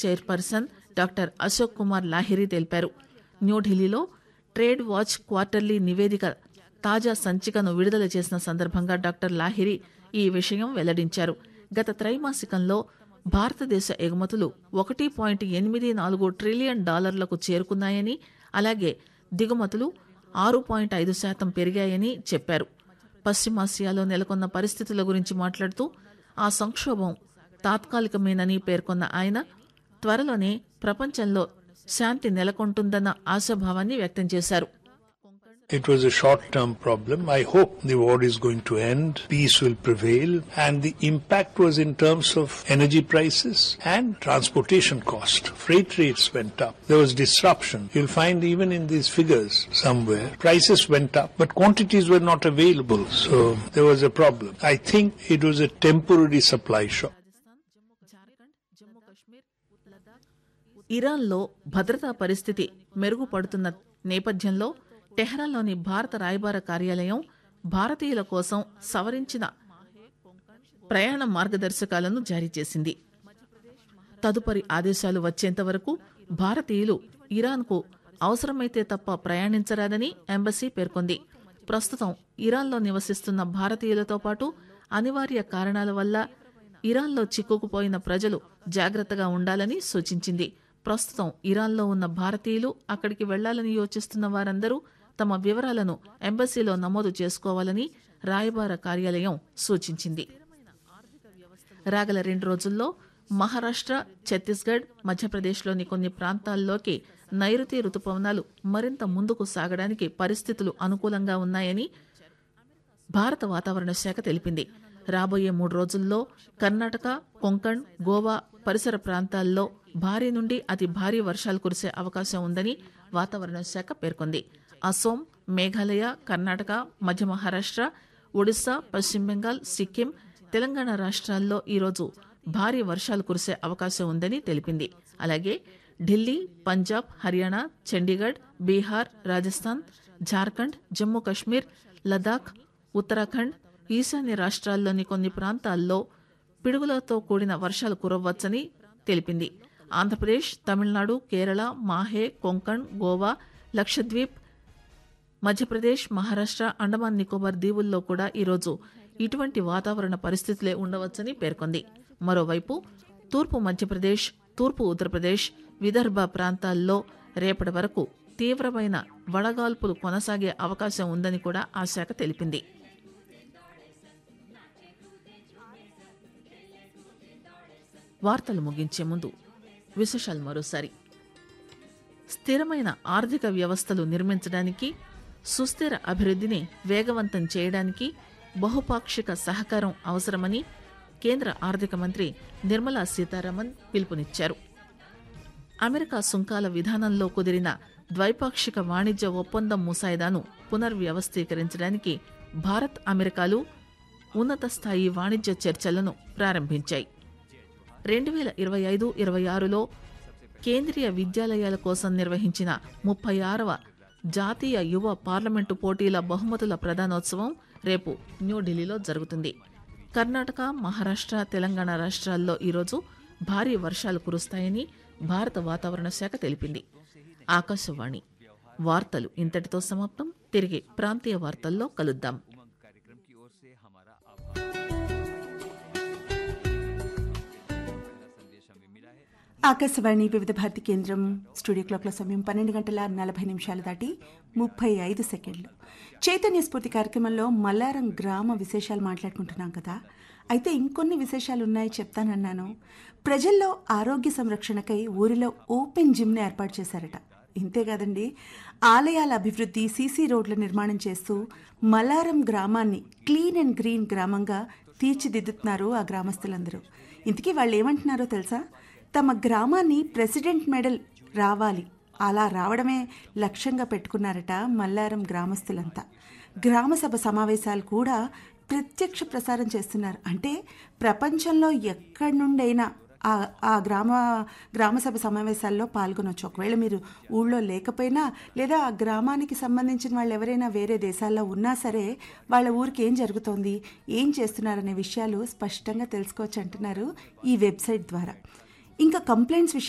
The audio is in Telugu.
చైర్పర్సన్ డాక్టర్ అశోక్ కుమార్ లాహిరి తెలిపారు న్యూఢిల్లీలో ట్రేడ్ వాచ్ క్వార్టర్లీ నివేదిక తాజా సంచికను విడుదల చేసిన సందర్భంగా డాక్టర్ లాహిరి ఈ విషయం వెల్లడించారు గత త్రైమాసికంలో భారతదేశ ఎగుమతులు ఒకటి పాయింట్ ఎనిమిది నాలుగు ట్రిలియన్ డాలర్లకు చేరుకున్నాయని అలాగే దిగుమతులు ఆరు పాయింట్ ఐదు శాతం పెరిగాయని చెప్పారు పశ్చిమాసియాలో నెలకొన్న పరిస్థితుల గురించి మాట్లాడుతూ ఆ సంక్షోభం తాత్కాలికమేనని పేర్కొన్న ఆయన త్వరలోనే ప్రపంచంలో శాంతి నెలకొంటుందన్న ఆశాభావాన్ని వ్యక్తం చేశారు It was a short term problem. I hope the war is going to end, peace will prevail, and the impact was in terms of energy prices and transportation cost. Freight rates went up. There was disruption. You'll find even in these figures somewhere, prices went up, but quantities were not available. So there was a problem. I think it was a temporary supply shock. ఇరాన్లో భద్రతా పరిస్థితి మెరుగుపడుతున్న నేపథ్యంలో టెహ్రాన్లోని భారత రాయబార కార్యాలయం భారతీయుల కోసం సవరించిన ప్రయాణ మార్గదర్శకాలను జారీ చేసింది తదుపరి ఆదేశాలు వచ్చేంత వరకు భారతీయులు ఇరాన్కు అవసరమైతే తప్ప ప్రయాణించరాదని ఎంబసీ పేర్కొంది ప్రస్తుతం ఇరాన్లో నివసిస్తున్న భారతీయులతో పాటు అనివార్య కారణాల వల్ల ఇరాన్లో చిక్కుకుపోయిన ప్రజలు జాగ్రత్తగా ఉండాలని సూచించింది ప్రస్తుతం ఇరాన్లో ఉన్న భారతీయులు అక్కడికి వెళ్లాలని యోచిస్తున్న వారందరూ తమ వివరాలను ఎంబసీలో నమోదు చేసుకోవాలని రాయబార కార్యాలయం సూచించింది రాగల రెండు రోజుల్లో మహారాష్ట్ర ఛత్తీస్గఢ్ మధ్యప్రదేశ్లోని కొన్ని ప్రాంతాల్లోకి నైరుతి రుతుపవనాలు మరింత ముందుకు సాగడానికి పరిస్థితులు అనుకూలంగా ఉన్నాయని భారత వాతావరణ శాఖ తెలిపింది రాబోయే మూడు రోజుల్లో కర్ణాటక కొంకణ్ గోవా పరిసర ప్రాంతాల్లో భారీ నుండి అతి భారీ వర్షాలు కురిసే అవకాశం ఉందని వాతావరణ శాఖ పేర్కొంది అసోం మేఘాలయ కర్ణాటక మధ్య మహారాష్ట్ర ఒడిశా పశ్చిమ బెంగాల్ సిక్కిం తెలంగాణ రాష్ట్రాల్లో ఈరోజు భారీ వర్షాలు కురిసే అవకాశం ఉందని తెలిపింది అలాగే ఢిల్లీ పంజాబ్ హర్యానా చండీగఢ్ బీహార్ రాజస్థాన్ జార్ఖండ్ జమ్మూ కశ్మీర్ లదాఖ్ ఉత్తరాఖండ్ ఈశాన్య రాష్ట్రాల్లోని కొన్ని ప్రాంతాల్లో పిడుగులతో కూడిన వర్షాలు కురవ్వచ్చని తెలిపింది ఆంధ్రప్రదేశ్ తమిళనాడు కేరళ మాహే కొంకణ్ గోవా లక్షద్వీప్ మధ్యప్రదేశ్ మహారాష్ట్ర అండమాన్ నికోబార్ దీవుల్లో కూడా ఈరోజు ఇటువంటి వాతావరణ పరిస్థితులే ఉండవచ్చని పేర్కొంది మరోవైపు తూర్పు మధ్యప్రదేశ్ తూర్పు ఉత్తరప్రదేశ్ విదర్భ ప్రాంతాల్లో రేపటి వరకు తీవ్రమైన వడగాల్పులు కొనసాగే అవకాశం ఉందని కూడా ఆ శాఖ తెలిపింది వార్తలు ముగించే ముందు విశేషాలు మరోసారి స్థిరమైన ఆర్థిక వ్యవస్థలు నిర్మించడానికి సుస్థిర అభివృద్ధిని వేగవంతం చేయడానికి బహుపాక్షిక సహకారం అవసరమని కేంద్ర ఆర్థిక మంత్రి నిర్మలా సీతారామన్ పిలుపునిచ్చారు అమెరికా సుంకాల విధానంలో కుదిరిన ద్వైపాక్షిక వాణిజ్య ఒప్పందం ముసాయిదాను పునర్వ్యవస్థీకరించడానికి భారత్ అమెరికాలు ఉన్నత స్థాయి వాణిజ్య చర్చలను ప్రారంభించాయి రెండు వేల ఇరవై ఐదు ఇరవై ఆరులో కేంద్రీయ విద్యాలయాల కోసం నిర్వహించిన ముప్పై ఆరవ జాతీయ యువ పార్లమెంటు పోటీల బహుమతుల ప్రధానోత్సవం రేపు న్యూఢిల్లీలో జరుగుతుంది కర్ణాటక మహారాష్ట్ర తెలంగాణ రాష్ట్రాల్లో ఈరోజు భారీ వర్షాలు కురుస్తాయని భారత వాతావరణ శాఖ తెలిపింది ఆకాశవాణి వార్తలు ఇంతటితో సమాప్తం తిరిగి ప్రాంతీయ వార్తల్లో కలుద్దాం कार्यक्रम की ओर से हमारा आभार संदेश हमें मिला है ఆకాశవాణి వివిధ భారతి కేంద్రం స్టూడియో క్లాక్ల సమయం పన్నెండు గంటల నలభై నిమిషాలు దాటి ముప్పై ఐదు సెకండ్లు చైతన్య స్ఫూర్తి కార్యక్రమంలో మల్లారం గ్రామ విశేషాలు మాట్లాడుకుంటున్నాం కదా అయితే ఇంకొన్ని విశేషాలు ఉన్నాయి చెప్తానన్నాను ప్రజల్లో ఆరోగ్య సంరక్షణకై ఊరిలో ఓపెన్ జిమ్ని ఏర్పాటు చేశారట ఇంతే కాదండి ఆలయాల అభివృద్ధి సీసీ రోడ్ల నిర్మాణం చేస్తూ మలారం గ్రామాన్ని క్లీన్ అండ్ గ్రీన్ గ్రామంగా తీర్చిదిద్దుతున్నారు ఆ గ్రామస్తులందరూ ఇంతకీ వాళ్ళు ఏమంటున్నారో తెలుసా తమ గ్రామాన్ని ప్రెసిడెంట్ మెడల్ రావాలి అలా రావడమే లక్ష్యంగా పెట్టుకున్నారట మల్లారం గ్రామస్తులంతా గ్రామసభ సమావేశాలు కూడా ప్రత్యక్ష ప్రసారం చేస్తున్నారు అంటే ప్రపంచంలో ఎక్కడి నుండైనా ఆ ఆ గ్రామ గ్రామసభ సమావేశాల్లో పాల్గొనవచ్చు ఒకవేళ మీరు ఊళ్ళో లేకపోయినా లేదా ఆ గ్రామానికి సంబంధించిన వాళ్ళు ఎవరైనా వేరే దేశాల్లో ఉన్నా సరే వాళ్ళ ఊరికి ఏం జరుగుతోంది ఏం చేస్తున్నారనే విషయాలు స్పష్టంగా తెలుసుకోవచ్చు అంటున్నారు ఈ వెబ్సైట్ ద్వారా ఇంకా కంప్లైంట్స్ విషయం